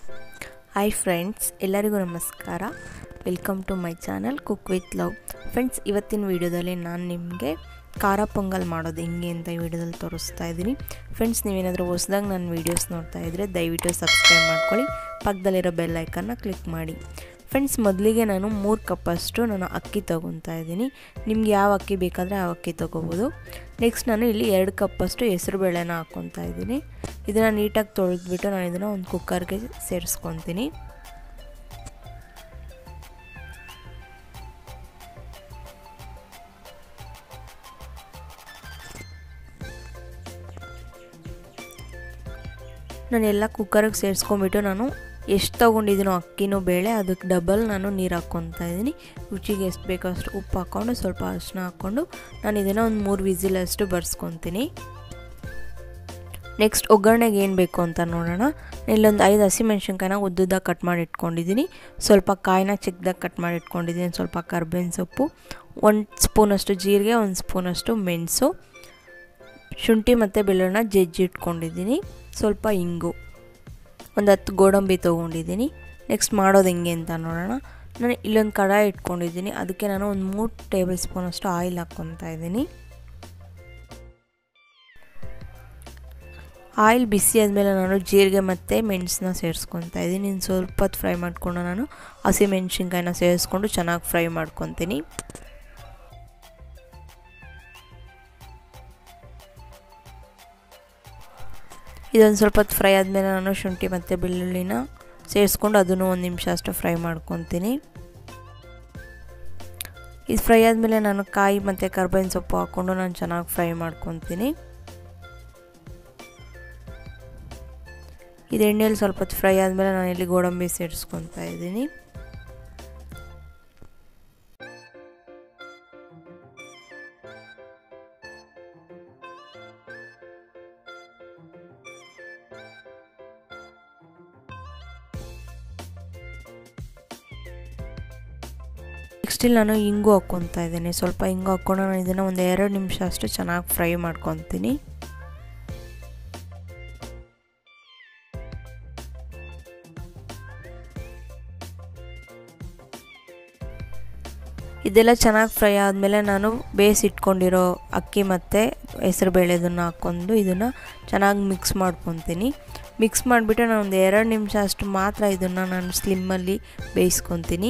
hi friends ಎಲ್ಲರಿಗೂ ನಮಸ್ಕಾರ welcome to my channel cook with love friends ಇವತ್ತಿನ ವೀಡಿಯೋದಲ್ಲಿ ನಾನು ನಿಮಗೆ ಖಾರ ಪೊಂಗಲ್ ಮಾಡೋದು ಹೆಂಗೆ ಅಂತ ಈ ವಿಡಿಯೋದಲ್ಲಿ ತೋರಿಸ್ತಾ ಇದ್ದೀನಿ ಫ್ರೆಂಡ್ಸ್ ನೀವೇನಾದರೂ ಹೊಸ್ದಾಗಿ ನನ್ನ ವೀಡಿಯೋಸ್ ನೋಡ್ತಾ ಇದ್ದರೆ ದಯವಿಟ್ಟು ಸಬ್ಸ್ಕ್ರೈಬ್ ಮಾಡ್ಕೊಳ್ಳಿ ಪಕ್ಕದಲ್ಲಿರೋ ಬೆಲ್ ಐಕನ್ನ ಕ್ಲಿಕ್ ಮಾಡಿ ಫ್ರೆಂಡ್ಸ್ ಮೊದಲಿಗೆ ನಾನು ಮೂರು ಕಪ್ಪಷ್ಟು ನಾನು ಅಕ್ಕಿ ತೊಗೊತಾ ಇದ್ದೀನಿ ನಿಮ್ಗೆ ಯಾವ ಅಕ್ಕಿ ಬೇಕಾದರೆ ಆ ಅಕ್ಕಿ ತೊಗೋಬೋದು ನೆಕ್ಸ್ಟ್ ನಾನು ಇಲ್ಲಿ ಎರಡು ಕಪ್ಪಷ್ಟು ಹೆಸರು ಬೇಳೆನ ಹಾಕ್ಕೊತಾ ಇದ್ದೀನಿ ಇದನ್ನು ನೀಟಾಗಿ ತೊಳೆದ್ಬಿಟ್ಟು ನಾನು ಇದನ್ನು ಒಂದು ಕುಕ್ಕರ್ಗೆ ಸೇರಿಸ್ಕೊತೀನಿ ನಾನೆಲ್ಲ ಕುಕ್ಕರಿಗೆ ಸೇರಿಸ್ಕೊಂಬಿಟ್ಟು ನಾನು ಎಷ್ಟು ತೊಗೊಂಡಿದ್ದೀನೋ ಅಕ್ಕಿನೂ ಬೇಳೆ ಅದಕ್ಕೆ ಡಬಲ್ ನಾನು ನೀರು ಹಾಕ್ಕೊತಾ ಇದ್ದೀನಿ ರುಚಿಗೆ ಎಷ್ಟು ಬೇಕೋ ಅಷ್ಟು ಉಪ್ಪು ಹಾಕ್ಕೊಂಡು ಸ್ವಲ್ಪ ಅರಿಶಿನ ಹಾಕ್ಕೊಂಡು ನಾನು ಇದನ್ನು ಒಂದು ಮೂರು ವಿಸಿಲಷ್ಟು ಬರ್ಸ್ಕೊತೀನಿ ನೆಕ್ಸ್ಟ್ ಒಗ್ಗರಣೆಗೆ ಏನು ಬೇಕು ಅಂತ ನೋಡೋಣ ಇಲ್ಲೊಂದು ಐದು ಹಸಿಮೆಣ್ಸಿನ್ಕಾಯಿನ ಉದ್ದುದಾಗ ಕಟ್ ಮಾಡಿ ಇಟ್ಕೊಂಡಿದ್ದೀನಿ ಸ್ವಲ್ಪ ಕಾಯಿನ ಚಿಕ್ಕದಾಗಿ ಕಟ್ ಮಾಡಿ ಇಟ್ಕೊಂಡಿದ್ದೀನಿ ಸ್ವಲ್ಪ ಕರ್ಬೇವಿನ ಸೊಪ್ಪು ಒಂದು ಸ್ಪೂನಷ್ಟು ಜೀರಿಗೆ ಒಂದು ಸ್ಪೂನಷ್ಟು ಮೆಣಸು ಶುಂಠಿ ಮತ್ತು ಬೆಳ್ಳುಳ್ಳಿನ ಜಜ್ಜಿ ಇಟ್ಕೊಂಡಿದ್ದೀನಿ ಸ್ವಲ್ಪ ಇಂಗು ಒಂದು ಹತ್ತು ಗೋಡಂಬಿ ತೊಗೊಂಡಿದ್ದೀನಿ ನೆಕ್ಸ್ಟ್ ಮಾಡೋದು ಹೆಂಗೆ ಅಂತ ನೋಡೋಣ ನಾನು ಇಲ್ಲೊಂದು ಕಡಾಯಿ ಇಟ್ಕೊಂಡಿದ್ದೀನಿ ಅದಕ್ಕೆ ನಾನು ಒಂದು ಮೂರು ಟೇಬಲ್ ಸ್ಪೂನಷ್ಟು ಆಯಿಲ್ ಹಾಕ್ಕೊತಾ ಇದ್ದೀನಿ ಆಯಿಲ್ ಬಿಸಿ ಆದಮೇಲೆ ನಾನು ಜೀರಿಗೆ ಮತ್ತು ಮೆಣಸನ್ನ ಸೇರಿಸ್ಕೊತಾ ಇದ್ದೀನಿ ಇನ್ನು ಸ್ವಲ್ಪ ಹೊತ್ತು ಫ್ರೈ ಮಾಡಿಕೊಂಡು ನಾನು ಹಸಿ ಮೆಣಸಿನ್ಕಾಯಿನ ಸೇರಿಸ್ಕೊಂಡು ಚೆನ್ನಾಗಿ ಫ್ರೈ ಮಾಡ್ಕೊತೀನಿ ಇದೊಂದು ಸ್ವಲ್ಪ ಹೊತ್ತು ಫ್ರೈ ಆದಮೇಲೆ ನಾನು ಶುಂಠಿ ಮತ್ತು ಬೆಳ್ಳುಳ್ಳಿನ ಸೇರಿಸ್ಕೊಂಡು ಅದನ್ನು ಒಂದು ನಿಮಿಷ ಅಷ್ಟು ಫ್ರೈ ಮಾಡ್ಕೊತೀನಿ ಇದು ಫ್ರೈ ಆದಮೇಲೆ ನಾನು ಕಾಯಿ ಮತ್ತು ಕರ್ಬೇವಿನ ಸೊಪ್ಪು ಹಾಕ್ಕೊಂಡು ನಾನು ಚೆನ್ನಾಗಿ ಫ್ರೈ ಮಾಡ್ಕೊತೀನಿ ಇದು ಎಣ್ಣೆಯಲ್ಲಿ ಸ್ವಲ್ಪ ಹೊತ್ತು ಫ್ರೈ ಆದಮೇಲೆ ನಾನು ಇಲ್ಲಿ ಗೋಡಂಬಿ ಸೇರಿಸ್ಕೊತಾ ಇದ್ದೀನಿ ನೆಕ್ಸ್ಟ್ ಇಲ್ಲಿ ನಾನು ಇಂಗು ಹಾಕ್ಕೊತಾ ಇದ್ದೀನಿ ಸ್ವಲ್ಪ ಇಂಗು ಹಾಕ್ಕೊಂಡು ನಾನು ಇದನ್ನು ಒಂದು ಎರಡು ನಿಮಿಷ ಅಷ್ಟು ಚೆನ್ನಾಗಿ ಫ್ರೈ ಮಾಡ್ಕೊತೀನಿ ಇದೆಲ್ಲ ಚೆನ್ನಾಗಿ ಫ್ರೈ ಆದಮೇಲೆ ನಾನು ಬೇಯಿಸಿಟ್ಕೊಂಡಿರೋ ಅಕ್ಕಿ ಮತ್ತು ಹೆಸರು ಬೇಳೆದನ್ನು ಹಾಕ್ಕೊಂಡು ಇದನ್ನು ಚೆನ್ನಾಗಿ ಮಿಕ್ಸ್ ಮಾಡ್ಕೊತೀನಿ ಮಿಕ್ಸ್ ಮಾಡಿಬಿಟ್ಟು ನಾನು ಒಂದು ಎರಡು ನಿಮಿಷ ಅಷ್ಟು ಮಾತ್ರ ಇದನ್ನು ನಾನು ಸ್ಲಿಮ್ಮಲ್ಲಿ ಬೇಯಿಸ್ಕೊತೀನಿ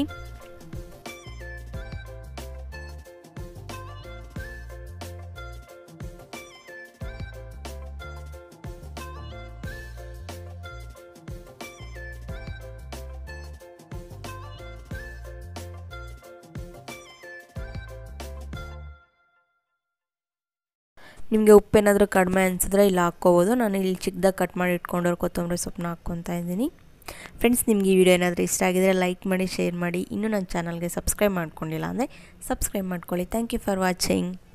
ನಿಮಗೆ ಉಪ್ಪೇನಾದರೂ ಕಡಿಮೆ ಅನಿಸಿದ್ರೆ ಇಲ್ಲಿ ಹಾಕ್ಕೋಬೋದು ನಾನು ಇಲ್ಲಿ ಚಿಕ್ಕದಾಗಿ ಕಟ್ ಮಾಡಿ ಇಟ್ಕೊಂಡಿರೋ ಕೊತ್ತಂಬರಿ ಸೊಪ್ಪನ್ನ ಹಾಕ್ಕೊತಾ ಇದ್ದೀನಿ ಫ್ರೆಂಡ್ಸ್ ನಿಮಗೆ ಈ ವಿಡಿಯೋ ಏನಾದರೂ ಇಷ್ಟ ಆಗಿದರೆ ಲೈಕ್ ಮಾಡಿ ಶೇರ್ ಮಾಡಿ ಇನ್ನೂ ನನ್ನ ಚಾನಲ್ಗೆ ಸಬ್ಸ್ಕ್ರೈಬ್ ಮಾಡ್ಕೊಂಡಿಲ್ಲ ಅಂದರೆ ಸಬ್ಸ್ಕ್ರೈಬ್ ಮಾಡ್ಕೊಳ್ಳಿ ಥ್ಯಾಂಕ್ ಯು ಫಾರ್ ವಾಚಿಂಗ್